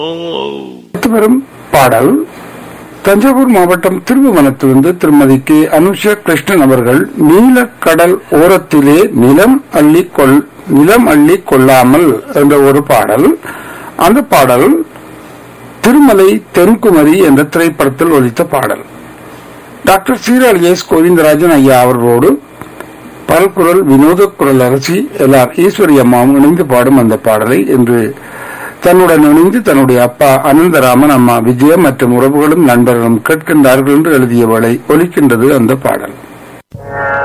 அடுத்து வரும் பாடல் தஞ்சாவூர் மாவட்டம் திருபுவனத்திலிருந்து திருமதி கே அனுஷா கிருஷ்ணன் அவர்கள் நீலக்கடல் ஓரத்திலே நிலம் அள்ளி கொள் நிலம் அள்ளி கொள்ளாமல் என்ற ஒரு பாடல் அந்த பாடல் திருமலை தென்குமரி என்ற திரைப்படத்தில் ஒலித்த பாடல் டாக்டர் சீரால் எஸ் கோவிந்தராஜன் ஐயா அவர்களோடு பல்குரல் வினோத குரல் அரசி எல்ஆர் ஈஸ்வரி அம்மாவும் இணைந்து பாடும் அந்த பாடலை இன்று தன்னுடன் இணைந்து தன்னுடைய அப்பா அனந்தராமன் அம்மா விஜயம் மற்றும் உறவுகளும் நண்பர்களும் கேட்கின்றார்கள் என்று எழுதிய வேளை ஒலிக்கின்றது அந்த பாடல்